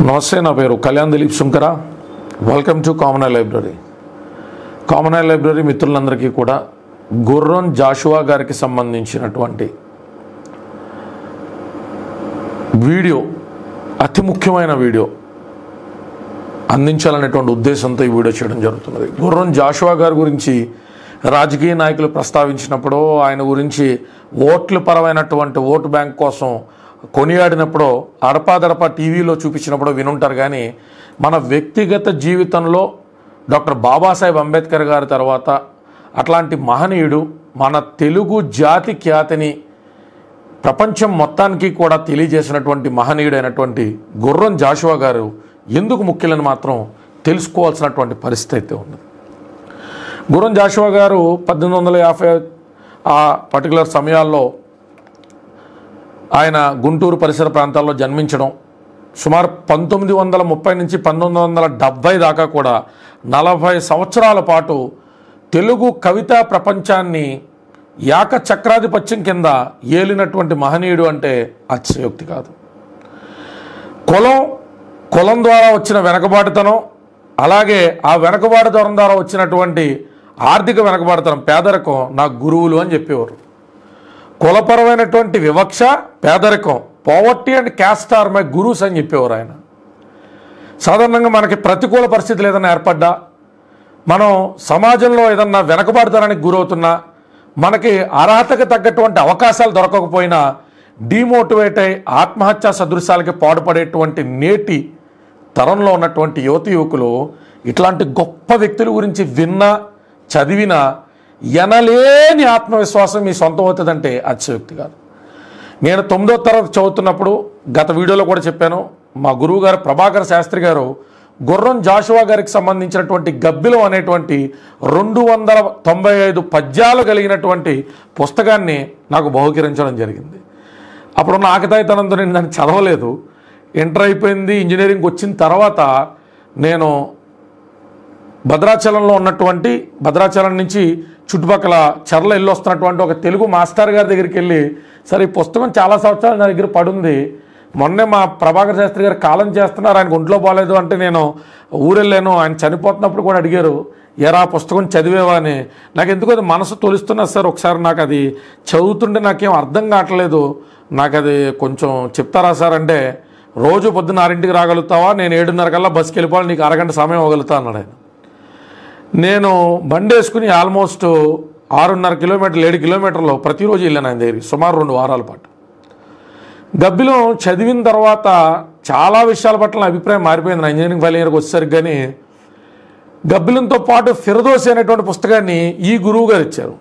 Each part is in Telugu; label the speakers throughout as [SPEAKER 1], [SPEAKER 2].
[SPEAKER 1] నమస్తే నా పేరు Kalyan Dilip Shunkara welcome to common library common library మిత్రులందరికీ కూడా గుర్రం జాషువా గారికి సంబంధించినటువంటి వీడియో అతి ముఖ్యమైన వీడియో అందించాలనేటువంటి ఉద్దేశంతో ఈ వీడియో చేయడం జరుగుతున్నది గుర్రం జాషువా గారి గురించి రాజకీయ నాయకులు ప్రస్తావించినప్పుడు ఆయన గురించి ఓట్ల పరమైనటువంటి ఓటు బ్యాంక్ కోసం కొనియాడినప్పుడు అడపాదడపా టీవీలో చూపించినప్పుడు వినుంటారు కానీ మన వ్యక్తిగత జీవితంలో డాక్టర్ బాబాసాహెబ్ అంబేద్కర్ గారి తర్వాత అట్లాంటి మహనీయుడు మన తెలుగు జాతి ఖ్యాతిని ప్రపంచం మొత్తానికి కూడా తెలియజేసినటువంటి మహనీయుడైనటువంటి గుర్రం జాషువా గారు ఎందుకు ముఖ్యులని మాత్రం తెలుసుకోవాల్సినటువంటి పరిస్థితి అయితే ఉంది గుర్రం జాషువా గారు పద్దెనిమిది వందల యాభై ఆ పర్టికులర్ సమయాల్లో ఆయన గుంటూరు పరిసర ప్రాంతాల్లో జన్మించడం సుమారు పంతొమ్మిది వందల ముప్పై నుంచి పంతొమ్మిది వందల డెబ్భై దాకా కూడా నలభై సంవత్సరాల పాటు తెలుగు కవితా ప్రపంచాన్ని యాక చక్రాధిపత్యం కింద ఏలినటువంటి మహనీయుడు అంటే అతిశయోక్తి కాదు కులం కులం ద్వారా వచ్చిన వెనకబాటుతనం అలాగే ఆ వెనకబాటుతనం ద్వారా వచ్చినటువంటి ఆర్థిక వెనకబాటుతనం పేదరికం నా గురువులు అని చెప్పేవారు కులపరమైనటువంటి వివక్ష పేదరికం poverty and caste are my gurus అని చెప్పేవారు ఆయన సాధారణంగా మనకి ప్రతికూల పరిస్థితులు ఏదైనా ఏర్పడ్డా మనం సమాజంలో ఏదన్నా వెనకబాటుతనానికి గురవుతున్నా మనకి అర్హతకు తగ్గటువంటి అవకాశాలు దొరకకపోయినా డిమోటివేట్ అయి ఆత్మహత్యా సదృశ్యాలకి పాడుపడేటువంటి నేటి తరంలో ఉన్నటువంటి యువతి యువకులు ఇట్లాంటి గొప్ప వ్యక్తుల గురించి విన్నా చదివినా ఎనలేని ఆత్మవిశ్వాసం మీ సొంతం అవుతుందంటే అతిశయోక్తి కాదు నేను తొమ్మిదో తరగతి చదువుతున్నప్పుడు గత వీడియోలో కూడా చెప్పాను మా గురువు గారు ప్రభాకర్ శాస్త్రి గారు గుర్రం జాషువా గారికి సంబంధించినటువంటి గబ్బిలం అనేటువంటి రెండు వందల తొంభై ఐదు పద్యాలు కలిగినటువంటి పుస్తకాన్ని నాకు బహుకరించడం జరిగింది అప్పుడున్న ఆకతాయితనంతో నేను దాన్ని చదవలేదు ఇంటర్ అయిపోయింది ఇంజనీరింగ్ వచ్చిన తర్వాత నేను భద్రాచలంలో ఉన్నటువంటి భద్రాచలం నుంచి చుట్టుపక్కల చర్ల వెళ్ళి వస్తున్నటువంటి ఒక తెలుగు మాస్టర్ గారి దగ్గరికి వెళ్ళి సరే ఈ పుస్తకం చాలా సంవత్సరాలు నా దగ్గర పడుంది మొన్నే మా ప్రభాకర్ శాస్త్రి గారు కాలం చేస్తున్నారు ఆయనకు ఒంట్లో బాగాలేదు అంటే నేను ఊరెళ్ళాను ఆయన చనిపోతున్నప్పుడు కూడా అడిగారు ఎరా పుస్తకం చదివేవా అని నాకు ఎందుకు అది మనసు తొలిస్తున్నా సార్ ఒకసారి నాకు అది చదువుతుంటే నాకేం అర్థం కావట్లేదు నాకు అది కొంచెం చెప్తారా సార్ అంటే రోజు పొద్దున్న ఆరింటికి రాగలుగుతావా నేను ఏడున్నర కల్లా బస్కి వెళ్ళిపోవాలి నీకు అరగంట సమయం ఇవ్వగలుగుతా అన్నాడు ఆయన నేను బండి వేసుకుని ఆల్మోస్ట్ ఆరున్నర కిలోమీటర్లు ఏడు కిలోమీటర్లు ప్రతిరోజు వెళ్ళాను ఆయన దగ్గరికి సుమారు రెండు వారాల పాటు గబ్బిలో చదివిన తర్వాత చాలా విషయాల పట్ల నా అభిప్రాయం మారిపోయింది నా ఇంజనీరింగ్ ఫైనల్ ఇయర్కి వచ్చేసరికి కానీ గబ్బిలంతో పాటు ఫిరదోసి అనేటువంటి పుస్తకాన్ని ఈ గురువు గారు ఇచ్చారు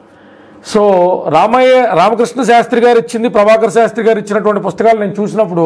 [SPEAKER 1] సో రామయ్య రామకృష్ణ శాస్త్రి గారు ఇచ్చింది ప్రభాకర్ శాస్త్రి గారు ఇచ్చినటువంటి పుస్తకాలు నేను చూసినప్పుడు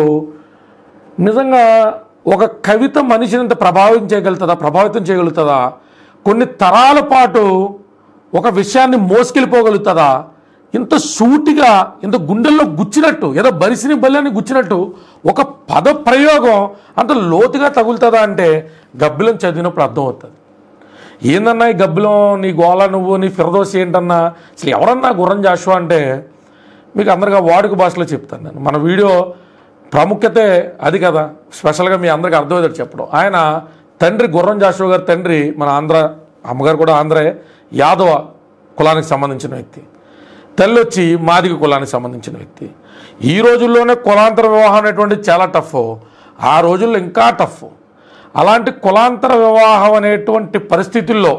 [SPEAKER 1] నిజంగా ఒక కవిత మనిషిని ఇంత ప్రభావితం చేయగలుగుతుందా ప్రభావితం చేయగలుగుతుందా కొన్ని తరాల పాటు ఒక విషయాన్ని మోసుకెళ్ళిపోగలుగుతుందా ఇంత సూటిగా ఇంత గుండెల్లో గుచ్చినట్టు ఏదో బరిసిని బల్లని గుచ్చినట్టు ఒక పద ప్రయోగం అంత లోతుగా తగులుతుందా అంటే గబ్బిలం చదివినప్పుడు అర్థమవుతుంది ఏందన్నా ఈ గబ్బిలం నీ గోళ నువ్వు నీ ఫిరదోసి ఏంటన్నా అసలు ఎవరన్నా గుర్రం జాషువా అంటే మీకు అందరిగా వాడుక భాషలో చెప్తాను నేను మన వీడియో ప్రాముఖ్యతే అది కదా స్పెషల్గా మీ అందరికీ అర్థమయ్యేది చెప్పడం ఆయన తండ్రి గుర్రం జాషువా గారి తండ్రి మన ఆంధ్ర అమ్మగారు కూడా ఆంధ్రే యాదవ కులానికి సంబంధించిన వ్యక్తి తల్లి వచ్చి మాదిగ కులానికి సంబంధించిన వ్యక్తి ఈ రోజుల్లోనే కులాంతర వివాహం అనేటువంటిది చాలా టఫ్ ఆ రోజుల్లో ఇంకా టఫ్ అలాంటి కులాంతర వివాహం అనేటువంటి పరిస్థితుల్లో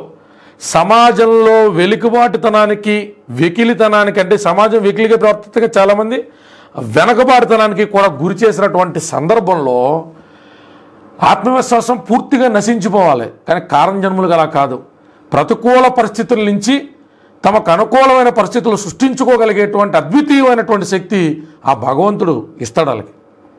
[SPEAKER 1] సమాజంలో వెలికిబాటుతనానికి వెకిలితనానికి అంటే సమాజం వెకిలిగా ప్రవర్తితగా చాలామంది వెనకబాటుతనానికి కూడా గురి చేసినటువంటి సందర్భంలో ఆత్మవిశ్వాసం పూర్తిగా నశించిపోవాలి కానీ కారణ జన్ములు అలా కాదు ప్రతికూల పరిస్థితుల నుంచి తమకు అనుకూలమైన పరిస్థితులు సృష్టించుకోగలిగేటువంటి అద్వితీయమైనటువంటి శక్తి ఆ భగవంతుడు ఇస్తాడు వాళ్ళకి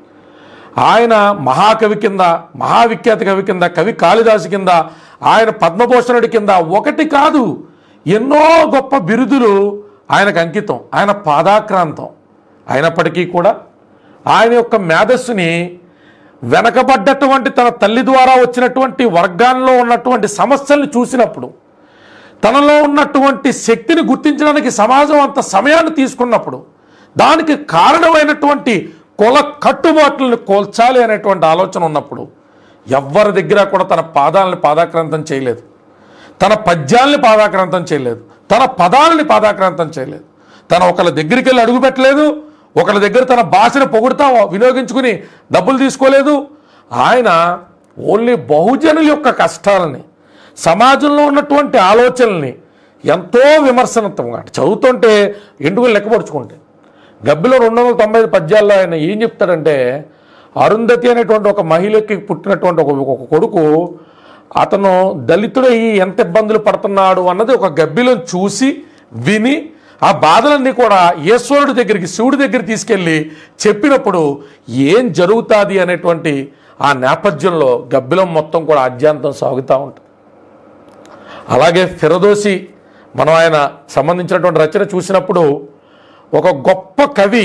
[SPEAKER 1] ఆయన మహాకవి కింద మహావిఖ్యాత కవి కింద కవి కాళిదాసు కింద ఆయన పద్మభూషణుడి కింద ఒకటి కాదు ఎన్నో గొప్ప బిరుదులు ఆయనకు అంకితం ఆయన పాదాక్రాంతం అయినప్పటికీ కూడా ఆయన యొక్క మేధస్సుని వెనకబడ్డటువంటి తన తల్లి ద్వారా వచ్చినటువంటి వర్గాల్లో ఉన్నటువంటి సమస్యల్ని చూసినప్పుడు తనలో ఉన్నటువంటి శక్తిని గుర్తించడానికి సమాజం అంత సమయాన్ని తీసుకున్నప్పుడు దానికి కారణమైనటువంటి కుల కట్టుబాట్లను కోల్చాలి అనేటువంటి ఆలోచన ఉన్నప్పుడు ఎవ్వరి దగ్గర కూడా తన పాదాలని పాదాక్రాంతం చేయలేదు తన పద్యాల్ని పాదాక్రాంతం చేయలేదు తన పదాలని పాదాక్రాంతం చేయలేదు తన ఒకళ్ళ దగ్గరికి వెళ్ళి అడుగు పెట్టలేదు ఒకళ్ళ దగ్గర తన భాషను పొగుడుతా వినియోగించుకుని డబ్బులు తీసుకోలేదు ఆయన ఓన్లీ బహుజనుల యొక్క కష్టాలని సమాజంలో ఉన్నటువంటి ఆలోచనల్ని ఎంతో విమర్శనాత్మకంగా అంటే చదువుతుంటే ఎండుగులు లెక్కపరుచుకుంటే గబ్బిలో రెండు వందల తొంభై ఐదు పద్యాల్లో ఆయన ఏం చెప్తాడంటే అరుంధతి అనేటువంటి ఒక మహిళకి పుట్టినటువంటి ఒక ఒక కొడుకు అతను దళితుడై ఎంత ఇబ్బందులు పడుతున్నాడు అన్నది ఒక గబ్బిలో చూసి విని ఆ బాధలన్నీ కూడా ఈశ్వరుడి దగ్గరికి శివుడి దగ్గర తీసుకెళ్ళి చెప్పినప్పుడు ఏం జరుగుతుంది అనేటువంటి ఆ నేపథ్యంలో గబ్బిలం మొత్తం కూడా ఆద్యాంతం సాగుతూ ఉంటుంది అలాగే ఫిరదోసి మనం ఆయన సంబంధించినటువంటి రచన చూసినప్పుడు ఒక గొప్ప కవి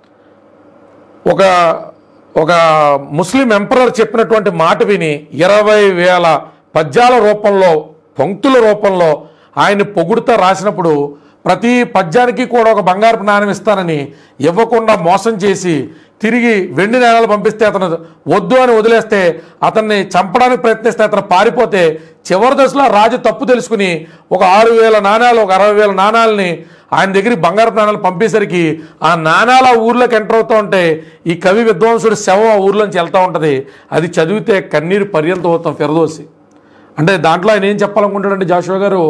[SPEAKER 1] ఒక ఒక ముస్లిం ఎంపరర్ చెప్పినటువంటి మాట విని ఇరవై వేల పద్యాల రూపంలో పంక్తుల రూపంలో ఆయన్ని పొగుడుతా రాసినప్పుడు ప్రతి పద్యానికి కూడా ఒక బంగారపు నాణ్యం ఇస్తానని ఇవ్వకుండా మోసం చేసి తిరిగి వెండి నాణాలు పంపిస్తే అతను వద్దు అని వదిలేస్తే అతన్ని చంపడానికి ప్రయత్నిస్తే అతను పారిపోతే చివరి దశలో రాజు తప్పు తెలుసుకుని ఒక ఆరు వేల నాణాలు ఒక అరవై వేల నాణాలని ఆయన దగ్గరికి బంగారపు నాణాలు పంపేసరికి ఆ నాణాల ఊర్లోకి ఎంటర్ అవుతూ ఉంటే ఈ కవి విద్వాంసుడు శవం ఆ ఊర్లోంచి వెళ్తూ ఉంటుంది అది చదివితే కన్నీరు పర్యంతం అవుతాం ఫిరదోసి అంటే దాంట్లో ఆయన ఏం చెప్పాలనుకుంటాడంటే జాషువా గారు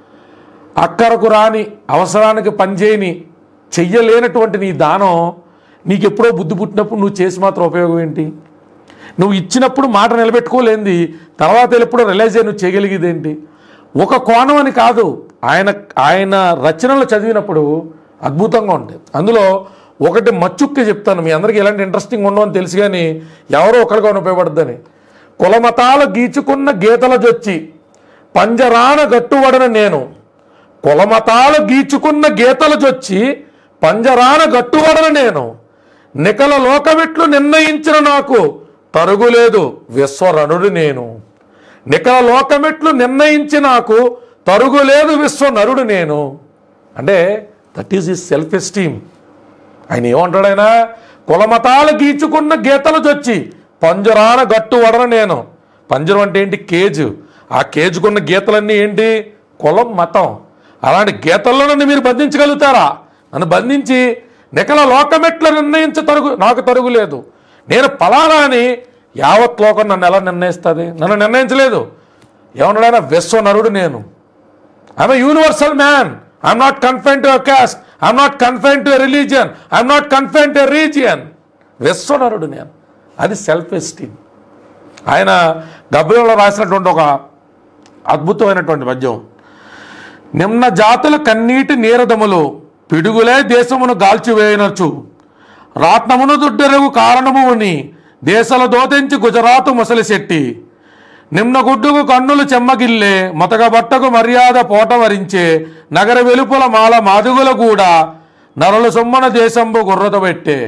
[SPEAKER 1] అక్కరకు రాని అవసరానికి పనిచేయని చెయ్యలేనటువంటి నీ దానం నీకు ఎప్పుడో బుద్ధి పుట్టినప్పుడు నువ్వు చేసి మాత్రం ఉపయోగం ఏంటి నువ్వు ఇచ్చినప్పుడు మాట నిలబెట్టుకోలేంది తర్వాత ఎప్పుడో రిలైజ్ అయ్యి నువ్వు చేయగలిగేది ఏంటి ఒక కోణం అని కాదు ఆయన ఆయన రచనలు చదివినప్పుడు అద్భుతంగా ఉంటాయి అందులో ఒకటి మచ్చుక్కి చెప్తాను మీ అందరికీ ఎలాంటి ఇంట్రెస్టింగ్ ఉండవు అని తెలుసు కానీ ఎవరో ఒకరిగా ఉపయోగపడుద్దని కులమతాల గీచుకున్న గీతల జొచ్చి పంజరాన గట్టువడన నేను కులమతాలు గీచుకున్న గీతలు జొచ్చి పంజరాన గట్టువడన నేను నికల లోకవిట్లు నిర్ణయించిన నాకు తరుగులేదు విశ్వరణుడు నేను నికల లోకమెట్లు నిర్ణయించి నాకు తరుగులేదు విశ్వనరుడు నేను అంటే దట్ ఈస్ ఈ సెల్ఫ్ ఎస్టీమ్ ఆయన ఏమంటాడు ఆయన కులమతాలు గీచుకున్న గీతలు చొచ్చి పంజరాన గట్టు వడన నేను పంజరం అంటే ఏంటి కేజు ఆ కేజుకున్న గీతలన్నీ ఏంటి కులం మతం అలాంటి గీతల్లో నన్ను మీరు బంధించగలుగుతారా నన్ను బంధించి నికల లోకమెట్ల నిర్ణయించ తరుగు నాకు తరుగు లేదు నేను పలానా అని యావత్ లోకం నన్ను ఎలా నిర్ణయిస్తుంది నన్ను నిర్ణయించలేదు ఏమన్నాడైనా విశ్వనరుడు నేను I'm universal man I'm not confine to caste I'm not confine to religion I'm not confine to region విశ్వనరుడు నేను అది సెల్ఫ్ ఎస్టీమ్ ఆయన గబ్బిలో రాసినటువంటి ఒక అద్భుతమైనటువంటి పద్యం నిమ్న జాతుల కన్నీటి నీరదములు పిడుగులే దేశమును గాల్చివేయనొచ్చు రాత్నమును దుడ్డెరుగు కారణము ఉని దేశల దోతెంచి గుజరాతు ముసలిశెట్టి నిమ్న గుడ్డుకు కన్నులు చెమ్మగిల్లే మొతగ బట్టకు మర్యాద పోటవరించే నగర వెలుపుల మాల మాదుగుల కూడా నరలు సొమ్మన దేశంబు గుర్రత పెట్టే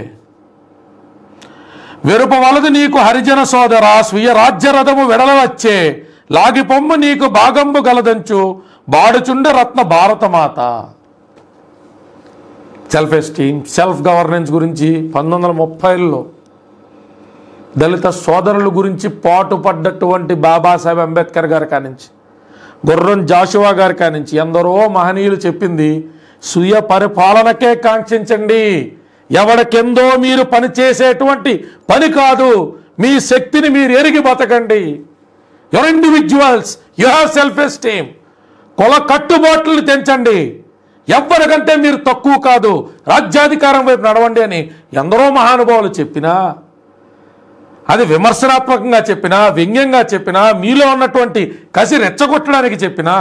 [SPEAKER 1] వెరుప వలదు నీకు హరిజన సోదర స్వీయ రాజ్య రథము వెడల వచ్చే లాగి పొమ్ము నీకు భాగంబు గలదంచు బాడుచుండ రత్న భారతమాత సెల్ఫ్ ఎస్టీమ్ సెల్ఫ్ గవర్నెన్స్ గురించి పంతొమ్మిది వందల ముప్పైలో దళిత సోదరుల గురించి పాటుపడ్డటువంటి బాబాసాహెబ్ అంబేద్కర్ గారి కానించి గుర్రం జాషువా గారి కానించి ఎందరో మహనీయులు చెప్పింది స్వీయ పరిపాలనకే కాంక్షించండి ఎవడికెందో మీరు పని చేసేటువంటి పని కాదు మీ శక్తిని మీరు ఎరిగి బతకండి your individuals you have self esteem కుల కట్టుబాట్లను తెంచండి ఎవరికంటే మీరు తక్కువ కాదు రాజ్యాధికారం వైపు నడవండి అని ఎందరో మహానుభావులు చెప్పినా అది విమర్శనాత్మకంగా చెప్పినా వ్యంగ్యంగా చెప్పినా మీలో ఉన్నటువంటి కసి రెచ్చగొట్టడానికి చెప్పినా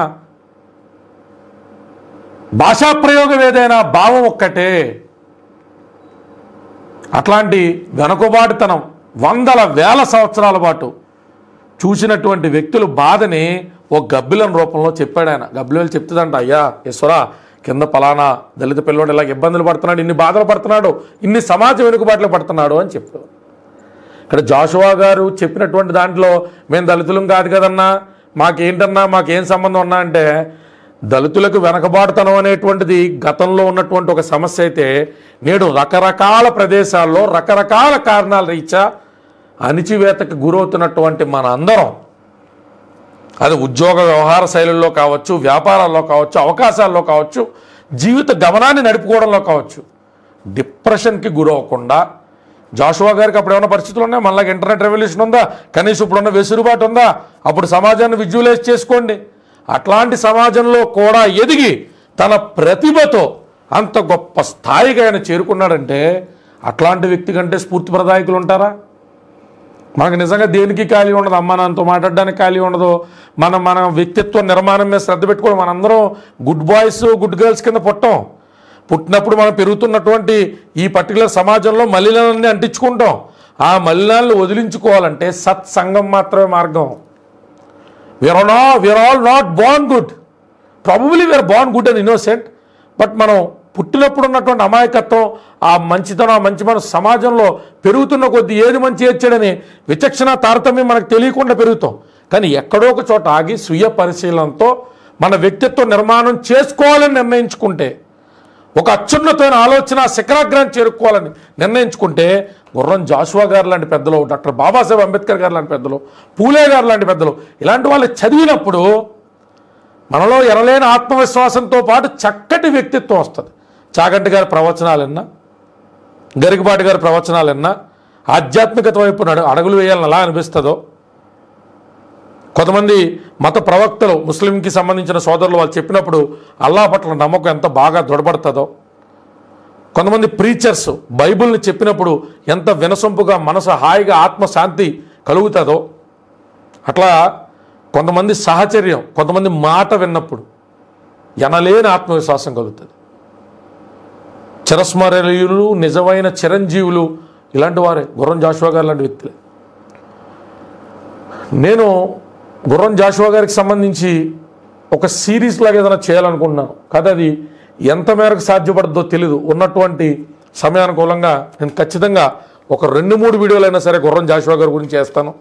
[SPEAKER 1] భాషా ప్రయోగం ఏదైనా భావం ఒక్కటే అట్లాంటి వెనకబాటుతనం వందల వేల సంవత్సరాల పాటు చూసినటువంటి వ్యక్తులు బాధని ఒక గబ్బిలం రూపంలో చెప్పాడు ఆయన గబ్బిలం చెప్తుందంట అయ్యా ఈశ్వరా కింద పలానా దళిత పిల్లోడు ఇలా ఇబ్బందులు పడుతున్నాడు ఇన్ని బాధలు పడుతున్నాడు ఇన్ని సమాజ వెనుకబాట్లు పడుతున్నాడు అని చెప్పాడు ఇక్కడ జాషువా గారు చెప్పినటువంటి దాంట్లో మేము దళితులం కాదు కదన్నా మాకేంటన్నా మాకేం సంబంధం ఉన్నా అంటే దళితులకు వెనకబాటుతనం అనేటువంటిది గతంలో ఉన్నటువంటి ఒక సమస్య అయితే నేడు రకరకాల ప్రదేశాల్లో రకరకాల కారణాల రీత్యా అణిచివేతకు గురవుతున్నటువంటి మన అందరం అది ఉద్యోగ వ్యవహార శైలుల్లో కావచ్చు వ్యాపారాల్లో కావచ్చు అవకాశాల్లో కావచ్చు జీవిత గమనాన్ని నడుపుకోవడంలో కావచ్చు డిప్రెషన్కి గురవకుండా జాషువా గారికి అప్పుడు ఏమైనా పరిస్థితులు ఉన్నాయి మళ్ళీ ఇంటర్నెట్ రెవల్యూషన్ ఉందా కనీసం ఇప్పుడున్న వెసులుబాటు ఉందా అప్పుడు సమాజాన్ని విజువలైజ్ చేసుకోండి అట్లాంటి సమాజంలో కూడా ఎదిగి తన ప్రతిభతో అంత గొప్ప స్థాయికి ఆయన చేరుకున్నాడంటే అట్లాంటి వ్యక్తి కంటే స్ఫూర్తి ప్రదాయకులు ఉంటారా మనకు నిజంగా దేనికి ఖాళీ ఉండదు అమ్మ నాన్నతో మాట్లాడడానికి ఖాళీ ఉండదు మనం మన వ్యక్తిత్వ నిర్మాణం మీద శ్రద్ధ పెట్టుకోవడం మనందరం గుడ్ బాయ్స్ గుడ్ గర్ల్స్ కింద పుట్టాం పుట్టినప్పుడు మనం పెరుగుతున్నటువంటి ఈ పర్టికులర్ సమాజంలో మలినాలన్నీ అంటించుకుంటాం ఆ మలినాలను వదిలించుకోవాలంటే సత్సంగం మాత్రమే మార్గం వీఆర్ నా we're all not born good probably we're born good and innocent but మనం పుట్టినప్పుడు ఉన్నటువంటి అమాయకత్వం ఆ మంచితనం ఆ మంచి మన సమాజంలో పెరుగుతున్న కొద్దీ ఏది మంచి ఏడ్చాడని విచక్షణ తారతమ్యం మనకు తెలియకుండా పెరుగుతాం కానీ ఎక్కడో ఒక చోట ఆగి స్వీయ పరిశీలనతో మన వ్యక్తిత్వ నిర్మాణం చేసుకోవాలని నిర్ణయించుకుంటే ఒక అత్యున్నతమైన ఆలోచన శిఖరాగ్రాన్ని చేరుకోవాలని నిర్ణయించుకుంటే గుర్రం జాషువా గారు లాంటి పెద్దలు డాక్టర్ బాబాసాహెబ్ అంబేద్కర్ గారు లాంటి పెద్దలు పూలే గారు లాంటి పెద్దలు ఇలాంటి వాళ్ళు చదివినప్పుడు మనలో ఎనలేని ఆత్మవిశ్వాసంతో పాటు చక్కటి వ్యక్తిత్వం వస్తుంది చాగంటి గారి ప్రవచనాలు విన్నా గరికపాటి గారి ప్రవచనాలు విన్నా ఆధ్యాత్మికత వైపు నడు అడుగులు వేయాలని ఎలా అనిపిస్తుందో కొంతమంది మత ప్రవక్తలు ముస్లింకి సంబంధించిన సోదరులు వాళ్ళు చెప్పినప్పుడు అల్లా పట్ల నమ్మకం ఎంత బాగా దృఢపడుతుందో కొంతమంది ప్రీచర్స్ బైబిల్ని చెప్పినప్పుడు ఎంత వినసొంపుగా మనసు హాయిగా ఆత్మశాంతి కలుగుతుందో అట్లా కొంతమంది సాహచర్యం కొంతమంది మాట విన్నప్పుడు ఎనలేని ఆత్మవిశ్వాసం కలుగుతుంది చిరస్మరణీయులు నిజమైన చిరంజీవులు ఇలాంటి వారే గుర్రం జాషువా గారు లాంటి వ్యక్తులే నేను గుర్రం జాషువా గారికి సంబంధించి ఒక సిరీస్ లాగా ఏదైనా చేయాలనుకుంటున్నాను కాదు అది ఎంత మేరకు సాధ్యపడుతుందో తెలియదు ఉన్నటువంటి సమయానుకూలంగా నేను ఖచ్చితంగా ఒక రెండు మూడు వీడియోలైనా సరే గుర్రం జాషువా గారి గురించి చేస్తాను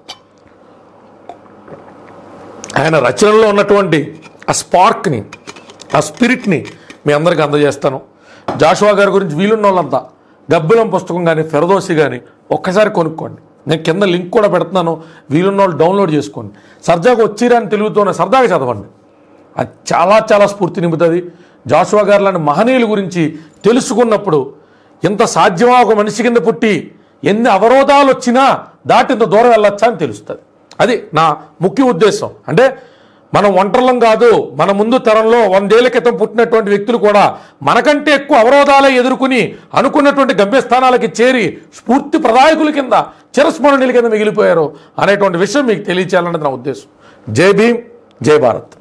[SPEAKER 1] ఆయన రచనలో ఉన్నటువంటి ఆ స్పార్క్ని ఆ స్పిరిట్ని మీ అందరికీ అందజేస్తాను జాషువా గారి గురించి వీలున్న వాళ్ళంతా గబ్బిలం పుస్తకం కానీ ఫెరదోసి కానీ ఒక్కసారి కొనుక్కోండి నేను కింద లింక్ కూడా పెడుతున్నాను వీలున్న వాళ్ళు డౌన్లోడ్ చేసుకోండి సరదాగా వచ్చిరా అని తెలుగుతోనే సరదాగా చదవండి అది చాలా చాలా స్ఫూర్తి నింపుతుంది జాషువా గారు లాంటి మహనీయుల గురించి తెలుసుకున్నప్పుడు ఇంత సాధ్యమా ఒక మనిషి కింద పుట్టి ఎన్ని అవరోధాలు వచ్చినా దాటి ఇంత దూరం వెళ్ళొచ్చా అని తెలుస్తుంది అది నా ముఖ్య ఉద్దేశం అంటే మనం ఒంటరిలం కాదు మన ముందు తరంలో వందేళ్ల క్రితం పుట్టినటువంటి వ్యక్తులు కూడా మనకంటే ఎక్కువ అవరోధాలే ఎదుర్కొని అనుకున్నటువంటి గమ్యస్థానాలకి చేరి స్ఫూర్తి ప్రదాయకుల కింద చిరస్మరణీయుల కింద మిగిలిపోయారు అనేటువంటి విషయం మీకు తెలియచేయాలన్నది నా ఉద్దేశం జై భీమ్ జై భారత్